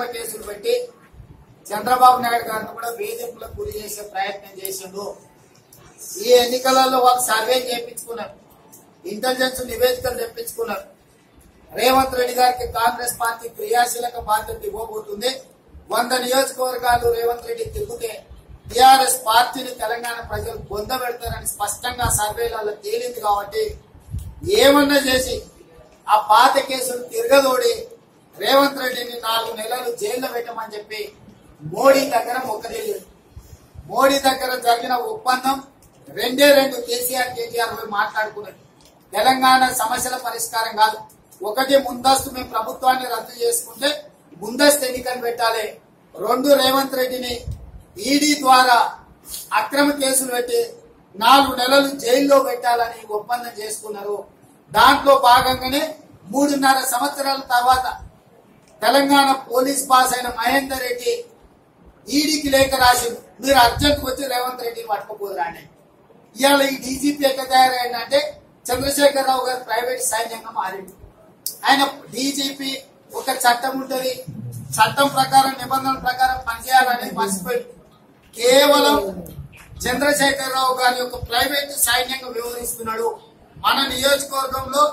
అక్రమ కేసులు పెట్టి చంద్రబాబు నాయుడు గారిని కూడా వేధింపులకు గురి చేసే ప్రయత్నం చేసిండు ఈ ఎన్నికలలో వాళ్ళు సర్వే చేయించుకున్నారు ఇంటెలిజెన్స్ నివేదికలు తెప్పించుకున్నారు రేవంత్ రెడ్డి గారికి కాంగ్రెస్ పార్టీ క్రియాశీలక బాధ్యత ఇవ్వబోతుంది వంద నియోజకవర్గాలు రేవంత్ రెడ్డి తిరిగితే టిఆర్ఎస్ పార్టీని తెలంగాణ ప్రజలు పొందబెడతారని స్పష్టంగా సర్వేలలో తేలింది కాబట్టి ఏమన్నా చేసి ఆ పాత కేసులు తిరగదోడి రేవంత్ రెడ్డిని నాలుగు నెలలు జైల్లో పెట్టమని చెప్పి మోడీ దగ్గర మొక్కలేదు మోడీ దగ్గర జరిగిన ఒప్పందం రెండే రెండు కేసీఆర్ కేటీఆర్ పోయి మాట్లాడుకున్నది తెలంగాణ సమస్యల పరిష్కారం కాదు ఒకటి ముందస్తు మేము ప్రభుత్వాన్ని రద్దు చేసుకుంటే ముందస్తు ఎన్నికలు పెట్టాలి రెండు రేవంత్ రెడ్డిని ఈడీ ద్వారా అక్రమ కేసులు పెట్టి నాలుగు నెలలు జైల్లో పెట్టాలని ఒప్పందం చేసుకున్నారు దాంట్లో భాగంగానే మూడున్నర సంవత్సరాల తర్వాత తెలంగాణ పోలీస్ పాస్ అయిన మహేందర్ రెడ్డి ఈడీకి లేఖ రాసిండు మీరు అర్జెంట్ వచ్చి రేవంత్ రెడ్డిని పట్టుకోపోదురా అని ఇవాళ ఈ డీజీపీ ఎక్కడ తయారైందంటే చంద్రశేఖరరావు గారు ప్రైవేట్ సైన్యంగా మారిండు ఆయన డీజీపీ ఒక చట్టం ఉంటది చట్టం ప్రకారం నిబంధనల ప్రకారం పనిచేయాలని మర్చిపోయి కేవలం చంద్రశేఖరరావు గారి యొక్క ప్రైవేట్ సైన్యంగా వ్యవహరిస్తున్నాడు మన నియోజకవర్గంలో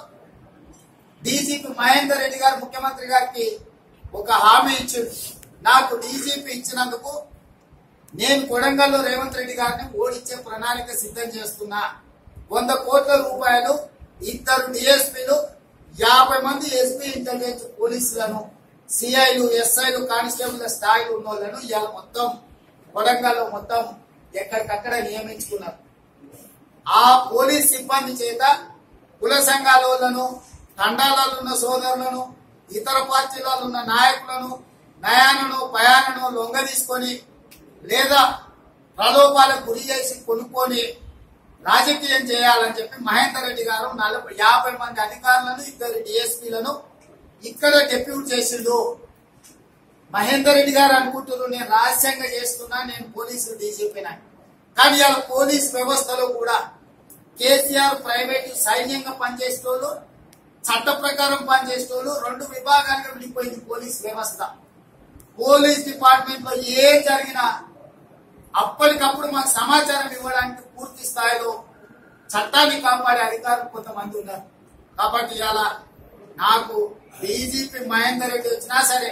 డీజీపీ మహేందర్ రెడ్డి గారు ముఖ్యమంత్రి గారికి ఒక హామీ ఇచ్చారు నాకు డీజీపీ ఇచ్చినందుకు నేను కొడంగల్లో రేవంత్ రెడ్డి గారిని ఓడించే ప్రణాళిక సిద్ధం చేస్తున్నా వంద కోట్ల రూపాయలు ఇద్దరు డిఎస్పీలు యాభై మంది ఎస్పీ ఇంటెలిజెన్స్ పోలీసులను సిఐలు ఎస్ఐలు కానిస్టేబుల్ స్థాయిలో ఉన్న వాళ్ళను ఇవాళ మొత్తం కొడంగల్లో మొత్తం ఎక్కడికక్కడ నియమించుకున్నారు ఆ పోలీస్ సిబ్బంది చేత కుల సంఘాల వాళ్ళను తండాలలో ఉన్న సోదరులను ఇతర పార్టీలలో ఉన్న నాయకులను నయానను పయానను లొంగ తీసుకొని లేదా ప్రలోభాలకు గురి చేసి కొనుక్కొని రాజకీయం చేయాలని చెప్పి మహేందర్ రెడ్డి గారు నలభై యాభై మంది అధికారులను ఇద్దరు డిఎస్పీలను ఇక్కడ డెప్యూట్ చేసిండు మహేందర్ రెడ్డి గారు అనుకుంటున్నారు నేను రహస్యంగా చేస్తున్నా నేను పోలీసులు డీజీపీనా కానీ ఇవాళ పోలీస్ వ్యవస్థలో కూడా కేసీఆర్ ప్రైవేట్ సైన్యంగా పనిచేసేటోళ్ళు చట్ట ప్రకారం పనిచేసేటోళ్ళు రెండు విభాగాలుగా విడిపోయింది పోలీస్ వ్యవస్థ పోలీస్ డిపార్ట్మెంట్ లో ఏ జరిగినా అప్పటికప్పుడు మాకు సమాచారం ఇవ్వడానికి పూర్తి స్థాయిలో చట్టాన్ని కాపాడే అధికారులు కొంతమంది ఉన్నారు కాబట్టి ఇవాళ నాకు డీజీపీ మహేందర్ రెడ్డి వచ్చినా సరే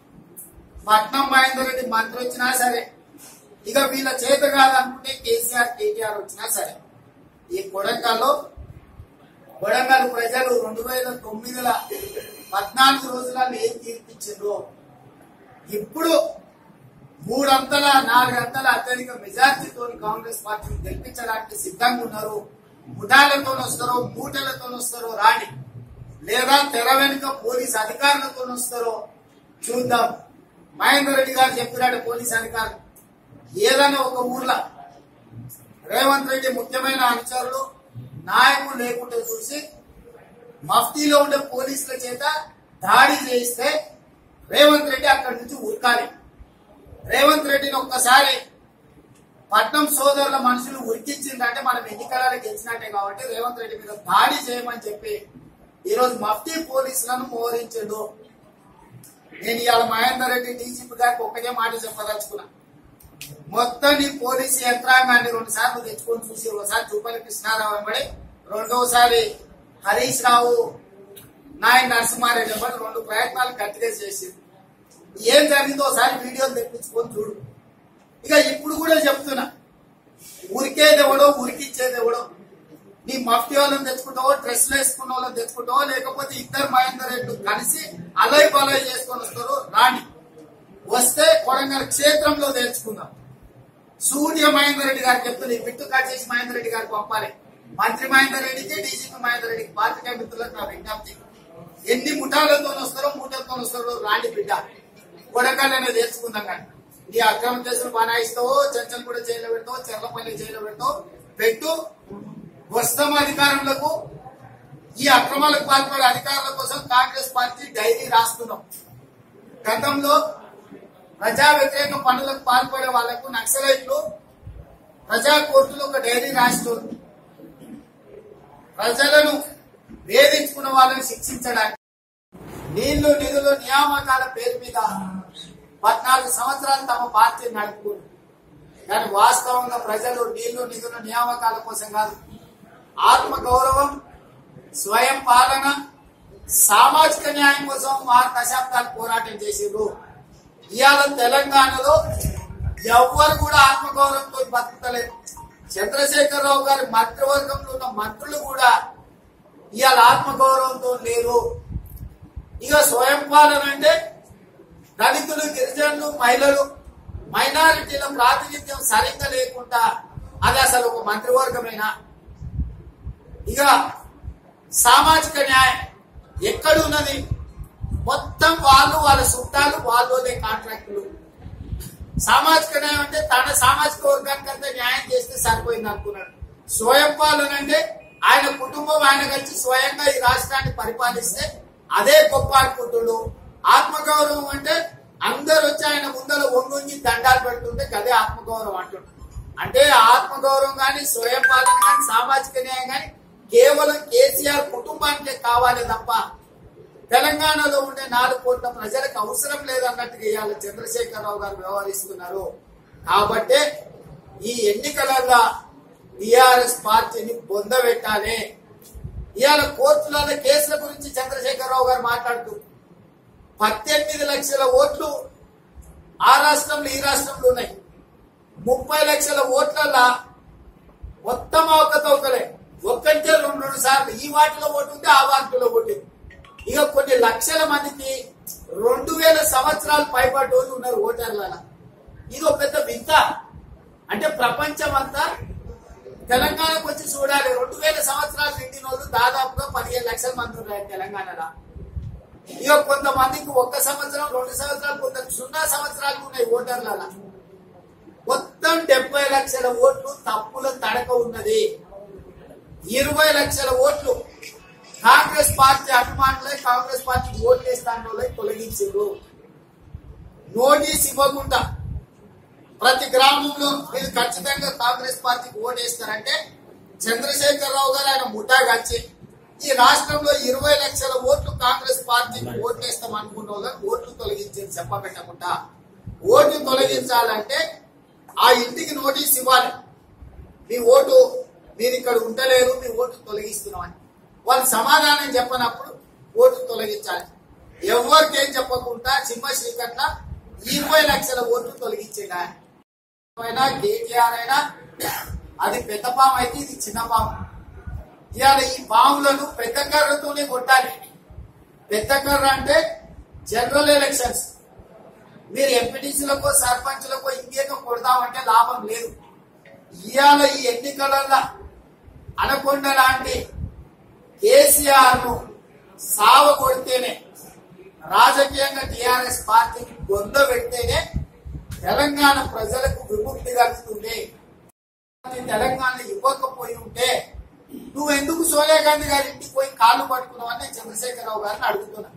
పట్నం మహేందర్ రెడ్డి మంత్రి వచ్చినా సరే ఇక వీళ్ళ చేత కాదనుకుంటే కేసీఆర్ కేటీఆర్ వచ్చినా సరే ఈ కొడంగల్లో కొడంగల్ ప్రజలు రెండు వేల తొమ్మిదిల పద్నాలుగు రోజులలో ఏం తీర్పిచ్చిండ్రో ఇప్పుడు మూడంతల నాలుగంతల అత్యధిక మెజార్టీతో కాంగ్రెస్ పార్టీని గెలిపించడానికి సిద్ధంగా ఉన్నారు ముఠాలతో వస్తారో మూటలతో వస్తారో రాని లేదా తెర వెనుక పోలీస్ అధికారులతో వస్తారో చూద్దాం మహేందర్ రెడ్డి గారు చెప్పినాడు పోలీస్ అధికారులు ఏదైనా ఒక ఊర్లో రేవంత్ రెడ్డి ముఖ్యమైన అనుచరులు నాయకులు లేకుంటే చూసి మఫ్తీలో ఉండే పోలీసుల చేత దాడి చేయిస్తే రేవంత్ రెడ్డి అక్కడి నుంచి ఉరకాలి రేవంత్ రెడ్డిని ఒక్కసారి పట్నం సోదరుల మనుషులు ఉరికించిందంటే మనం ఎన్నికలలో గెలిచినట్టే కాబట్టి రేవంత్ రెడ్డి మీద దాడి చేయమని చెప్పి ఈరోజు మఫ్తీ పోలీసులను మోహరించిండు నేను ఇవాళ మహేందర్ రెడ్డి డీజీపీ గారికి ఒక్కటే మాట చెప్పదలుచుకున్నా మొత్తం నీ పోలీసు యంత్రాంగాన్ని రెండు సార్లు తెచ్చుకొని చూసి ఒకసారి చూపల్లి కృష్ణారావు వెంబడి రెండోసారి హరీష్ రావు నాయన నరసింహారెడ్డి వెంబడి రెండు ప్రయత్నాలు గట్టిగా చేసి ఏం జరిగిందో ఒకసారి వీడియోలు తెప్పించుకొని చూడు ఇక ఇప్పుడు కూడా చెప్తున్నా ఉరికేది ఎవడో ఉరికిచ్చేది ఎవడో నీ మఫ్టీ వాళ్ళని తెచ్చుకుంటావో డ్రెస్లు వేసుకున్న వాళ్ళని తెచ్చుకుంటావో లేకపోతే ఇద్దరు మహేందర్ రెడ్డి కలిసి అలై బలై చేసుకొని వస్తారు రాణి వస్తే కొడంగల్ క్షేత్రంలో తెచ్చుకుందాం సూర్య మహేందర్ రెడ్డి గారు చెప్తుంది ఈ బిట్టు కట్ చేసి మహేందర్ రెడ్డి గారికి పంపాలి మంత్రి మహేందర్ రెడ్డికి డీజీపీ మహేందర్ రెడ్డికి పాత్రికా మిత్రులకు నా విజ్ఞప్తి ఎన్ని ముఠాలతో వస్తారో మూటలతో వస్తారో రాండి బిడ్డ కొడకల్లనే తెలుసుకుందాం కానీ నీ అక్రమ కేసులు బనాయిస్తావో చర్చలు కూడా జైల్లో పెడతావు చెర్లపల్లి జైల్లో పెడతావు పెట్టు వస్తాం అధికారంలోకి ఈ అక్రమాలకు పాల్పడే అధికారుల కోసం కాంగ్రెస్ పార్టీ డైరీ రాస్తున్నాం గతంలో ప్రజా వ్యతిరేక పనులకు పాల్పడే వాళ్లకు నక్సలైట్లు ప్రజా కోర్టులో ఒక డైరీ రాస్తుంది ప్రజలను వేధించుకున్న వాళ్ళని శిక్షించడానికి నీళ్లు నిధులు నియామకాల పేరు మీద పద్నాలుగు సంవత్సరాలు తమ పార్టీ నడుపుకుంది కానీ వాస్తవంగా ప్రజలు నీళ్లు నిధులు నియామకాల కోసం కాదు ఆత్మ గౌరవం స్వయం పాలన సామాజిక న్యాయం కోసం ఆరు దశాబ్దాలు పోరాటం చేసిండ్రు ఇవాళ తెలంగాణలో ఎవ్వరు కూడా ఆత్మగౌరవంతో బతుకుతలేదు చంద్రశేఖరరావు గారి మంత్రివర్గంలో ఉన్న మంత్రులు కూడా ఇవాళ ఆత్మగౌరవంతో లేరు ఇక స్వయం పాలన అంటే దళితులు గిరిజనులు మహిళలు మైనారిటీల ప్రాతినిధ్యం సరిగ్గా లేకుండా అది అసలు ఒక మంత్రివర్గమేనా ఇక సామాజిక న్యాయం ఎక్కడున్నది మొత్తం వాళ్ళు వాళ్ళ చుట్టాలు వాళ్ళోనే కాంట్రాక్టులు సామాజిక న్యాయం అంటే తన సామాజిక వర్గానికి అంతా న్యాయం చేస్తే సరిపోయింది అనుకున్నాడు స్వయం పాలన అంటే ఆయన కుటుంబం ఆయన కలిసి స్వయంగా ఈ రాష్ట్రాన్ని పరిపాలిస్తే అదే గొప్ప అనుకుంటుడు ఆత్మగౌరవం అంటే అందరు వచ్చి ఆయన ముందర వంగి దండాలు పెడుతుంటే అదే ఆత్మగౌరవం అంటుండు అంటే ఆత్మగౌరవం కానీ స్వయం పాలన కానీ సామాజిక న్యాయం కానీ కేవలం కేసీఆర్ కుటుంబానికే కావాలి తప్ప తెలంగాణలో ఉండే నాలుగు కోట్ల ప్రజలకు అవసరం లేదన్నట్టుగా ఇవాళ చంద్రశేఖరరావు గారు వ్యవహరిస్తున్నారు కాబట్టే ఈ ఎన్నికలలో టిఆర్ఎస్ పార్టీని పొందబెట్టాలి ఇవాళ కోర్టులలో కేసుల గురించి చంద్రశేఖరరావు గారు మాట్లాడుతూ పద్దెనిమిది లక్షల ఓట్లు ఆ రాష్ట్రంలో ఈ రాష్ట్రంలో ఉన్నాయి ముప్పై లక్షల ఓట్లల్లా మొత్తం అవకతవకలే ఒక్కటే రెండు రెండు సార్లు ఈ వాటిలో ఓటు ఉంది ఆ వాటిలో ఓటు ఉంది. ఇక కొన్ని లక్షల మందికి రెండు వేల సంవత్సరాలు పైబడి వాళ్ళు ఉన్నారు ఓటర్ల ఇది ఒక పెద్ద వింత అంటే ప్రపంచం అంతా తెలంగాణకు వచ్చి చూడాలి రెండు వేల సంవత్సరాలు నిండిన వాళ్ళు దాదాపుగా పదిహేను లక్షల మంది ఉన్నారు తెలంగాణలో ఇక కొంతమందికి ఒక్క సంవత్సరం రెండు సంవత్సరాలు కొందరు సున్నా సంవత్సరాలు ఉన్నాయి ఓటర్ల మొత్తం డెబ్బై లక్షల ఓట్లు తప్పుల తడక ఉన్నది ఇరవై లక్షల ఓట్లు కాంగ్రెస్ పార్టీ అభిమానులే కాంగ్రెస్ పార్టీ ఓట్లు వేస్తాను తొలగించారు నోటీస్ ఇవ్వకుండా ప్రతి గ్రామంలో మీరు ఖచ్చితంగా కాంగ్రెస్ పార్టీకి ఓటేస్తారంటే చంద్రశేఖరరావు గారు ఆయన ముఠా వచ్చి ఈ రాష్ట్రంలో ఇరవై లక్షల ఓట్లు కాంగ్రెస్ పార్టీకి ఓట్లేస్తాం అనుకున్న వాళ్ళకి ఓట్లు తొలగించేది చెప్పబెట్టకుండా ఓటు తొలగించాలంటే ఆ ఇంటికి నోటీస్ ఇవ్వాలి మీ ఓటు మీరు ఇక్కడ ఉండలేరు మీ ఓటు తొలగిస్తున్నామని వాళ్ళు సమాధానం చెప్పనప్పుడు ఓటు తొలగించాలి ఎవరికేం చెప్పకుండా సింహ శ్రీకట్ల ఇరవై లక్షల ఓట్లు తొలగించేది ఆయన అయినా కేటీఆర్ అయినా అది పెద్ద పాము అయితే ఇది చిన్న పాము ఇవాళ ఈ పాములను పెద్ద కర్రతోనే కొట్టాలి పెద్ద కర్ర అంటే జనరల్ ఎలక్షన్స్ మీరు ఎంపీటీసీలకో సర్పంచ్లకో ఇంకేదో కొడదామంటే లాభం లేదు ఇవాళ ఈ ఎన్నికలలో అనకొండ లాంటి కేసీఆర్ ను సావ కొడితేనే రాజకీయంగా టిఆర్ఎస్ పార్టీకి గొంద పెడితేనే తెలంగాణ ప్రజలకు విముక్తి కలుగుతుంది తెలంగాణ ఇవ్వకపోయి ఉంటే నువ్వు ఎందుకు సోనియా గాంధీ గారి ఇంటికి పోయి కాళ్ళు పట్టుకున్నావని నేను చంద్రశేఖరరావు గారిని అడుగుతున్నా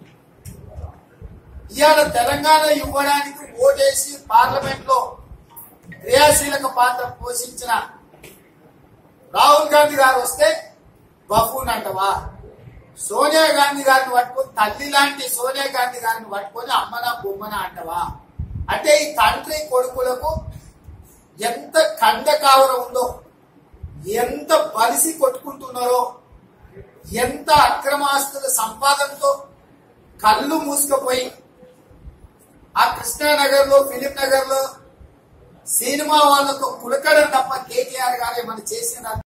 ఇవాళ తెలంగాణ ఇవ్వడానికి ఓటేసి పార్లమెంట్ లో క్రియాశీలక పాత్ర పోషించిన రాహుల్ గాంధీ గారు వస్తే బఫూన్ అంటవా సోనియా గాంధీ గారిని పట్టుకొని తల్లి లాంటి సోనియా గాంధీ గారిని పట్టుకొని అమ్మన బొమ్మన అంటవా అంటే ఈ తండ్రి కొడుకులకు ఎంత ఖండకావరం ఉందో ఎంత బలిసి కొట్టుకుంటున్నారో ఎంత అక్రమాస్తుల సంపాదనతో కళ్ళు మూసుకుపోయి ఆ కృష్ణానగర్ లో ఫిలిం నగర్ లో సినిమా వాళ్ళతో కులకడం తప్ప కేటీఆర్ గారు ఏమైనా చేసిన